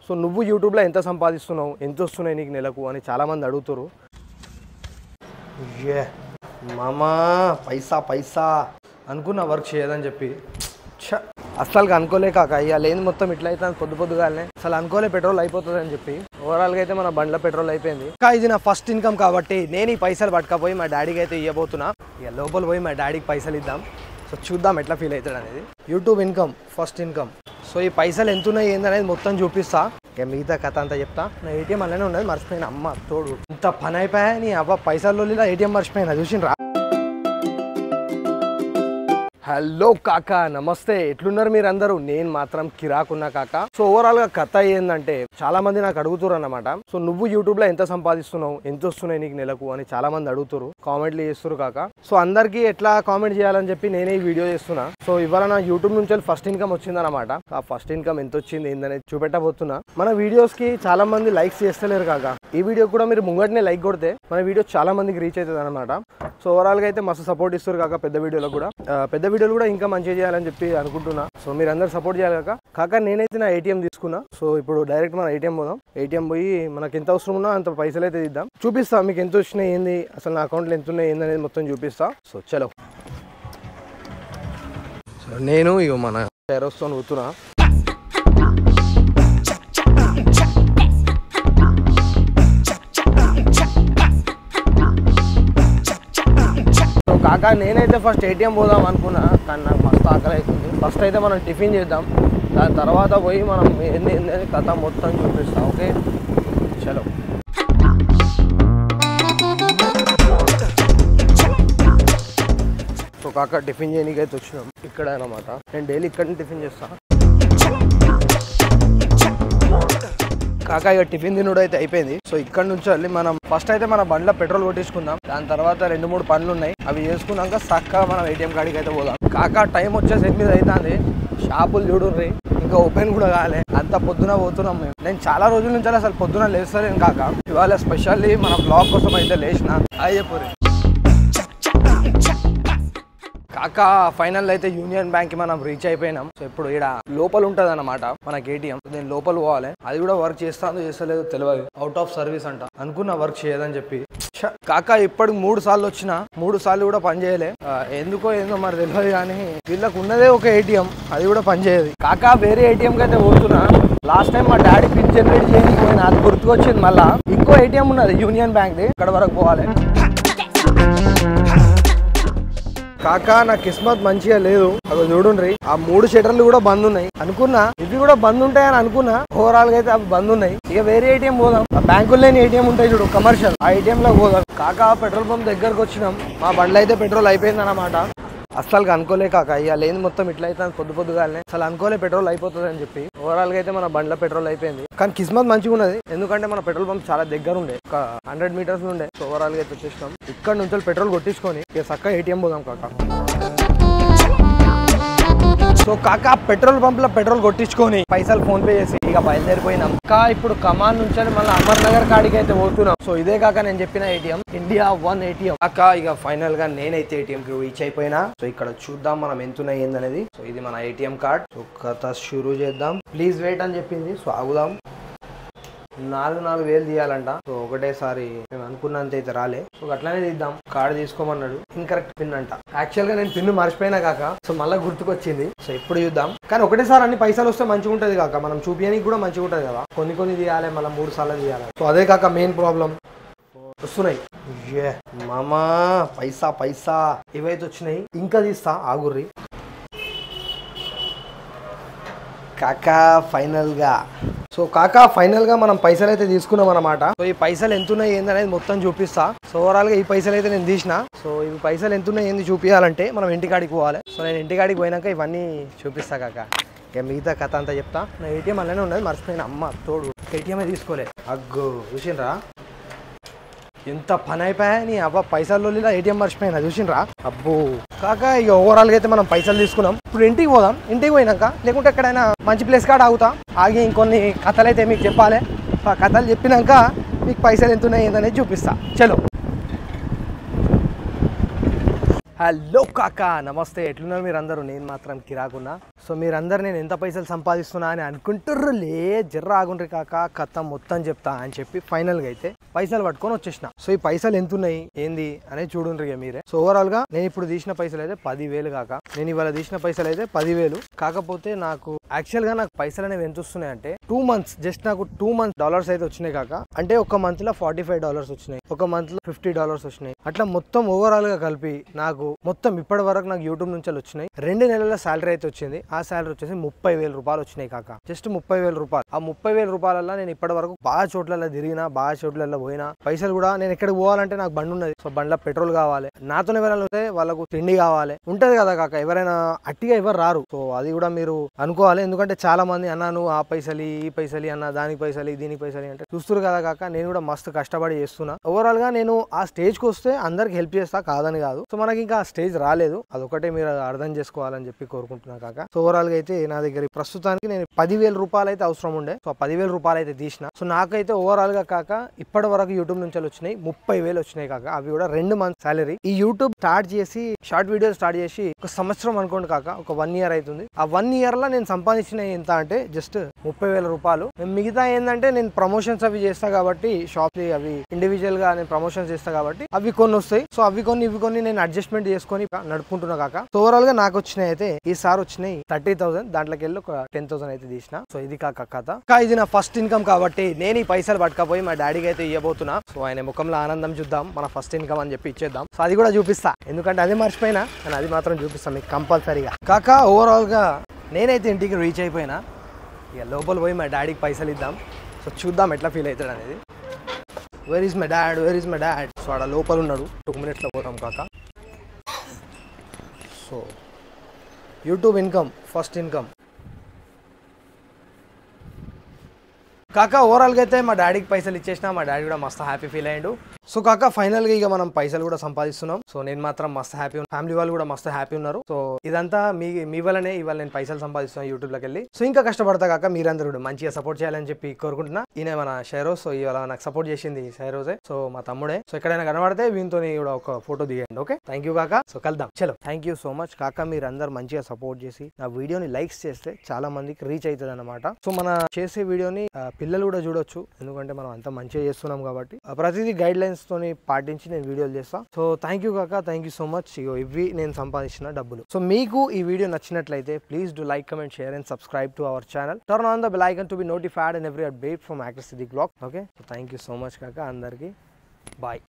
so నువ్వు యూట్యూబ్లో ఎంత సంపాదిస్తున్నావు ఎంత వస్తున్నాయి నీకు నెలకు అని చాలామంది అడుగుతారు ఏ మామా పైసా పైసా అనుకున్న వర్క్ చేయదని చెప్పి ఛ, అస్సలు అనుకోలే కాక ఇక లేని మొత్తం ఇట్లా అయితే పొద్దు పొద్దుగానే అసలు అనుకోలే పెట్రోల్ అయిపోతుంది అని చెప్పి ఓవరాల్గా అయితే మన బండ్ల పెట్రోల్ అయిపోయింది ఇంకా ఇది నా ఫస్ట్ ఇన్కమ్ కాబట్టి నేను ఈ పైసలు పట్టుకపోయి మా డాడీకి అయితే ఇవ్వబోతున్నా ఇక లోపల పోయి మా డాడీకి పైసలు ఇద్దాం సో చూద్దాం ఎట్లా ఫీల్ అవుతాడు అనేది YouTube income first income so ఈ పైసలు ఎంత ఉన్నాయి ఏందనేది మొత్తం చూపిస్తా ఇక మిగతా కథ అంతా చెప్తా నా ఏటీఎం అలానే ఉన్నది మర్చిపోయిన అమ్మ తోడు ఇంత పని అయిపోయా నీ అవ్వ పైసల్లో ఏటీఎం మర్చిపోయినా చూసిండ్రా హలో కాకా నమస్తే ఎట్లున్నారు మీరు అందరూ నేను మాత్రం కిరాకున్నా కాక సో ఓవరాల్ గా కథ ఏంటంటే చాలా మంది నాకు అడుగుతారు అన్నమాట సో నువ్వు యూట్యూబ్ లో ఎంత సంపాదిస్తున్నావు ఎంత వస్తున్నాయి నీకు నెలకు అని చాలా మంది అడుగుతారు కామెంట్లు చేస్తారు కాక సో అందరికి ఎట్లా కామెంట్ చేయాలని చెప్పి నేనే ఈ వీడియో చేస్తున్నా సో ఇవాళ నా యూట్యూబ్ నుంచి ఫస్ట్ ఇన్కమ్ వచ్చిందన్నమాట ఆ ఫస్ట్ ఇన్కమ్ ఎంత వచ్చింది ఏందనేది చూపెట్టబోతున్నా మన వీడియోస్ కి చాలా మంది లైక్స్ చేస్తలేరు కాక ఈ వీడియో కూడా మీరు ముంగటనే లైక్ కొడితే మన వీడియో చాలా మందికి రీచ్ అవుతుంది అనమాట సో ఓవరాల్ గా అయితే మస్తు సపోర్ట్ ఇస్తారు కాక పెద్ద వీడియోలో కూడా ఆ, పెద్ద వీడియోలు కూడా ఇంకా మంచిగా చేయాలని చెప్పి అనుకుంటున్నా సో మీరు అందరు సపోర్ట్ చేయాలి కాక కాక నేనైతే నా ఏటీఎం తీసుకున్నా సో ఇప్పుడు డైరెక్ట్ మన ఏటీఎం పోదాం ఏటీఎం పోయి మనకి ఎంత అవసరం ఉన్నా అంత పైసలు అయితే ఇద్దాం చూపిస్తా మీకు ఎంత వచ్చినాయి ఏంది అసలు నా అకౌంట్లో ఎంత ఉన్నాయి ఏంది అనేది మొత్తం చూపిస్తా సో చలో సో నేను ఇగో మన టెరోస్తో పోతున్నా సో కాకా నేనైతే ఫస్ట్ ఏటీఎం పోదాం అనుకున్నా కానీ నాకు మస్తు ఆకలి అవుతుంది ఫస్ట్ అయితే మనం టిఫిన్ చేద్దాం దాని తర్వాత పోయి మనం ఏంది ఏంది అని కథ మొత్తం చూపిస్తాం ఓకే చలో సో కాక టిఫిన్ చేయడానికి అయితే వచ్చినాం ఇక్కడ అనమాట నేను డైలీ ఇక్కడ టిఫిన్ చేస్తా కాకా ఇక టిఫిన్ తినుడు అయితే అయిపోయింది సో ఇక్కడ నుంచి వెళ్ళి మనం ఫస్ట్ అయితే మన బండ్లో పెట్రోల్ కొట్టించుకుందాం దాని తర్వాత రెండు మూడు పనులు ఉన్నాయి అవి చేసుకున్నాక చక్కగా మనం ఏటీఎం కాడికి అయితే పోదాం కాకా టైం వచ్చేసి ఎనిమిది అవుతుంది షాపులు చూడుర్రి ఇంకా ఓపెన్ కూడా కాలే అంత పొద్దున పోతున్నాం మేము నేను చాలా రోజుల నుంచి అసలు పొద్దున లేస్తలేను కాక ఇవాళ స్పెషల్లీ మన బ్లాగ్ కోసం అయితే లేచిన అయ్యపురి కాక ఫైనల్ అయితే యూనియన్ బ్యాంక్ కి మనం రీచ్ అయిపోయినాం సో ఇప్పుడు ఇక్కడ లోపల ఉంటది అనమాట మనకి ఏటీఎం నేను లోపల పోవాలి అది కూడా వర్క్ చేస్తాను చేస్తలేదు తెలియదు అవుట్ ఆఫ్ సర్వీస్ అంట అనుకున్న వర్క్ చేయదని చెప్పి ఛ, కాక ఇప్పటికి మూడు సార్లు వచ్చిన మూడు సార్లు కూడా పని చేయలే ఆ, ఎందుకో ఏందో మరి తెలియదు కానీ వీళ్ళకి ఉన్నదే ఒక ఏటీఎం అది కూడా పని చేయదు కాక వేరే ఏటీఎం కి అయితే పోతున్నా లాస్ట్ టైం మా డాడీ పిన్ జనరేట్ చేయడానికి పోయినా అది గుర్తుకొచ్చింది మళ్ళా ఇంకో ఏటీఎం ఉన్నది యూనియన్ బ్యాంక్ ది ఇక్కడ వరకు పోవాలి కాకా నా కిస్మత్ మంచిగా లేదు అవి చూడుండ్రి ఆ మూడు షటర్లు కూడా బంద్ ఉన్నాయి అనుకున్నా ఇవి కూడా బంద్ ఉంటాయని అనుకున్నా ఓవరాల్ గా అయితే అవి బంద్ ఉన్నాయి ఇక వేరే ఏటీఎం పోదాం ఆ బ్యాంకులు లేని ఏటీఎం ఉంటాయి చూడు కమర్షియల్ ఆ ఏటీఎం లో పోదాం కాకా పెట్రోల్ పంప్ దగ్గరకు వచ్చినాం మా బండ్లో అయితే పెట్రోల్ అయిపోయింది అనమాట అస్సలు అనుకోలే కాక ఇక లేని మొత్తం ఇట్లా అయితే పొద్దు పొద్దుగానే అసలు అనుకోలే పెట్రోల్ అయిపోతుంది అని చెప్పి ఓవరాల్ గా అయితే మన బండ్ల పెట్రోల్ అయిపోయింది కానీ కిస్మత్ మంచిగా ఉన్నది ఎందుకంటే మన పెట్రోల్ పంప్ చాలా దగ్గర ఉండే ఒక హండ్రెడ్ మీటర్స్ ఉండే సో ఓవరాల్ గా అయితే వచ్చేసినాం ఇక్కడ నుంచి పెట్రోల్ కొట్టించుకొని ఇక చక్కగా ఏటీఎం పోదాం కాక సో కాక పెట్రోల్ పంప్ లో పెట్రోల్ కొట్టించుకొని పైసలు ఫోన్ పే చేసి ఇక బయలుదేరిపోయినాం కా ఇప్పుడు కమాన్ నుంచి మళ్ళీ అమర్ నగర్ కాడికి అయితే పోతున్నాం సో ఇదే కాక నేను చెప్పిన ఏటీఎం ఇండియా వన్ ఏటీఎం కాక ఇక ఫైనల్ గా నేనైతే ఏటీఎం కి రీచ్ అయిపోయినా సో ఇక్కడ చూద్దాం మనం ఎంత ఉన్నాయి ఏందనేది సో ఇది మన ఏటీఎం కార్డ్ సో కథ షురూ చేద్దాం ప్లీజ్ వెయిట్ అని చెప్పింది సో ఆగుదాం నాలుగు నాలుగు వేలు తీయాలంట సో ఒకటేసారి మేము అనుకున్నంత అయితే రాలే సో అట్లానే తీద్దాం కార్డు తీసుకోమన్నాడు ఇన్కరెక్ట్ పిన్ అంట యాక్చువల్ గా నేను పిన్ మర్చిపోయినా కాక సో మళ్ళీ గుర్తుకొచ్చింది సో ఇప్పుడు చూద్దాం కానీ ఒకటేసారి అన్ని పైసలు వస్తే మంచిగా ఉంటది కాక మనం చూపించడానికి కూడా మంచిగా ఉంటది కదా కొన్ని కొన్ని తీయాలి మళ్ళీ మూడు సార్లు తీయాలి సో అదే కాక మెయిన్ ప్రాబ్లం వస్తున్నాయి ఏ మామా పైసా పైసా ఇవైతే వచ్చినాయి ఇంకా తీస్తా ఆగుర్రి కాకా ఫైనల్ గా సో కాకా ఫైనల్ గా మనం పైసలు అయితే తీసుకున్నాం అనమాట సో ఈ పైసలు ఎంత ఉన్నాయి ఏందనేది మొత్తం చూపిస్తా సో ఓవరాల్ గా ఈ పైసలు అయితే నేను తీసిన సో ఇవి పైసలు ఎంత ఉన్నాయి ఏంది చూపించాలంటే మనం ఇంటికాడికి పోవాలి సో నేను ఇంటికాడికి పోయినాక ఇవన్నీ చూపిస్తా కాక ఇక మిగతా కథ అంతా చెప్తా నా ఏటీఎం అలానే ఉన్నది మర్చిపోయిన అమ్మ తోడు ఏటీఎంఏ తీసుకోలే అగ్గో చూసిండ్రా ఎంత పని అయిపోయా నీ అబ్బా పైసలు లేదా ఏటీఎం మర్చిపోయినా చూసిండ్రా అబ్బో కాక ఇక ఓవరాల్ గా అయితే మనం పైసలు తీసుకున్నాం ఇప్పుడు ఇంటికి పోదాం ఇంటికి పోయినాక లేకుంటే ఎక్కడైనా మంచి ప్లేస్ కాడ ఆగుతా ఆగి ఇంకొన్ని కథలు అయితే మీకు చెప్పాలి ఆ కథలు చెప్పినాక మీకు పైసలు ఎంత ఉన్నాయి ఏందనేది చూపిస్తా చలో హలో కాకా నమస్తే ఎట్లున్నారు మీరు అందరూ నేను మాత్రం కిరాకున్నా సో మీరందరు నేను ఎంత పైసలు సంపాదిస్తున్నా అని అనుకుంటుర్రు లే జర్ర ఆగుండ్రి కాక కథ మొత్తం చెప్తా అని చెప్పి ఫైనల్ గా అయితే పైసలు పట్టుకొని వచ్చేసిన సో ఈ పైసలు ఎంత ఉన్నాయి ఏంది అనేది చూడుండ్రి ఇక మీరే సో ఓవరాల్ గా నేను ఇప్పుడు తీసిన పైసలు అయితే పదివేలు కాక నేను ఇవాళ తీసిన పైసలు అయితే పదివేలు కాకపోతే నాకు యాక్చువల్ గా నాకు పైసలు అనేవి ఎంత వస్తున్నాయి అంటే టూ మంత్స్ జస్ట్ నాకు టూ మంత్స్ డాలర్స్ అయితే వచ్చినాయి కాక అంటే ఒక మంత్ లో ఫార్టీ ఫైవ్ డాలర్స్ వచ్చినాయి ఒక మంత్ లో ఫిఫ్టీ డాలర్స్ వచ్చినాయి అట్లా మొత్తం ఓవరాల్ గా కలిపి నాకు మొత్తం ఇప్పటి వరకు నాకు యూట్యూబ్ నుంచి వచ్చినాయి రెండు నెలల శాలరీ అయితే వచ్చింది ఆ శాలరీ వచ్చేసి ముప్పై వేల రూపాయలు వచ్చినాయి కాక జస్ట్ ముప్పై వేల రూపాయలు ఆ ముప్పై వేల రూపాయలలో నేను ఇప్పటి వరకు బాగా చోట్లలో తిరిగినా బాగా చోట్లలో పోయినా పైసలు కూడా నేను ఎక్కడికి పోవాలంటే నాకు బండి ఉన్నది సో బండ్లో పెట్రోల్ కావాలి నాతో ఎవరైనా వస్తే వాళ్ళకు తిండి కావాలి ఉంటది కదా కాక ఎవరైనా అట్టిగా ఎవరు రారు సో అది కూడా మీరు అనుకోవాలి ఎందుకంటే చాలా మంది అన్నా నువ్వు ఆ పైసలు ఈ పైసలు అన్న దానికి పైసలు దీనికి పైసలు అంటే చూస్తున్నారు కదా కాక నేను కూడా మస్తు కష్టపడి చేస్తున్నా ఓవరాల్ గా నేను ఆ స్టేజ్ కి వస్తే అందరికి హెల్ప్ చేస్తా కాదని కాదు సో మనకి ఇంకా ఆ స్టేజ్ రాలేదు అదొకటే మీరు అర్థం చేసుకోవాలని చెప్పి కోరుకుంటున్నా కాక సో ఓవరాల్ గా అయితే నా దగ్గర ప్రస్తుతానికి నేను పదివేల రూపాయలు అయితే అవసరం ఉండే సో ఆ పదివేల రూపాయలు అయితే తీసిన సో నాకైతే ఓవరాల్ గా కాక ఇప్పటి వరకు యూట్యూబ్ నుంచి వచ్చినాయి ముప్పై వేలు వచ్చినాయి కాక అవి కూడా రెండు మంత్ సాలరీ ఈ యూట్యూబ్ స్టార్ట్ చేసి షార్ట్ వీడియో స్టార్ట్ చేసి ఒక సంవత్సరం అనుకోండి కాక ఒక వన్ ఇయర్ అవుతుంది ఆ వన్ ఇయర్ లో నేను సంపాదించిన ఎంత అంటే జస్ట్ ముప్పై వేల రూపాయలు మిగతా ఏంటంటే నేను ప్రమోషన్స్ అవి చేస్తా కాబట్టి షాప్ అవి ఇండివిజువల్ గా నేను ప్రమోషన్స్ చేస్తా కాబట్టి అవి కొన్ని వస్తాయి సో అవి కొన్ని ఇవి కొన్ని నేను అడ్జస్ట్మెంట్ చేసుకొని నడుపుకుంటున్నా కాక సో ఓవరాల్ గా నాకు వచ్చినాయి అయితే ఈసారి వచ్చినాయి థర్టీ థౌసండ్ దాంట్లోకి వెళ్ళి ఒక టెన్ థౌసండ్ అయితే తీసిన సో ఇది కాక కథ కా ఇది నా ఫస్ట్ ఇన్కమ్ కాబట్టి నేను ఈ పైసలు పట్టుకపోయి మా డాడీకి అయితే ఇవ్వబోతున్నా సో ఆయన ముఖంలో ఆనందం చూద్దాం మన ఫస్ట్ ఇన్కమ్ అని చెప్పి ఇచ్చేద్దాం సో అది కూడా చూపిస్తా ఎందుకంటే అది మర్చిపోయినా నేను అది మాత్రం చూపిస్తాను మీకు కంపల్సరీగా కాక ఓవరాల్ గా నేనైతే ఇంటికి రీచ్ అయిపోయినా ఇక లోపల పోయి మా డాడీకి పైసలు ఇద్దాం సో చూద్దాం ఎట్లా ఫీల్ అవుతాడు అనేది where is my dad where is my dad so ఆడ లోపల ఉన్నాడు టూ మినిట్స్లో పోతాం కాక so YouTube income first income కాక ఓవరాల్గా అయితే మా డాడీకి పైసలు ఇచ్చేసిన మా డాడీ కూడా మస్తు హ్యాపీ ఫీల్ అయ్యాడు సో కాక ఫైనల్గా ఇక మనం పైసలు కూడా సంపాదిస్తున్నాం సో నేను మాత్రం మస్తు హ్యాపీ ఫ్యామిలీ వాళ్ళు కూడా మస్తు హ్యాపీ ఉన్నారు సో ఇదంతా మీ మీ వల్లనే ఇవాళ నేను పైసలు సంపాదిస్తున్నాను యూట్యూబ్లోకి వెళ్ళి సో ఇంకా కష్టపడతా కాక మీరందరూ కూడా మంచిగా సపోర్ట్ చేయాలని చెప్పి కోరుకుంటున్నా ఈయన మన షైరోజ్ సో ఇవాళ నాకు సపోర్ట్ చేసింది షైరోజే సో మా తమ్ముడే సో ఎక్కడైనా కనబడితే వీనితో కూడా ఒక ఫోటో దిగండి ఓకే థ్యాంక్ యూ కాక సో కలుద్దాం చలో థ్యాంక్ యూ సో మచ్ కాక మీరు అందరు మంచిగా సపోర్ట్ చేసి నా వీడియోని లైక్స్ చేస్తే చాలా మందికి రీచ్ అవుతుంది అనమాట సో మన చేసే వీడియోని ఆ, పిల్లలు కూడా చూడొచ్చు ఎందుకంటే మనం అంతా మంచిగా చేస్తున్నాం కాబట్టి ఆ, ప్రతిదీ గైడ్ లైన్స్ తోని పాటించి నేను వీడియోలు చేస్తా సో థ్యాంక్ యూ కాక థ్యాంక్ యూ సో మచ్ ఇగో ఇవి నేను సంపాదించిన డబ్బులు సో మీకు ఈ వీడియో నచ్చినట్లయితే please do like comment share and subscribe to our channel turn on the bell icon to be notified and every update from actor city blog okay thank you so much కాక అందరికీ bye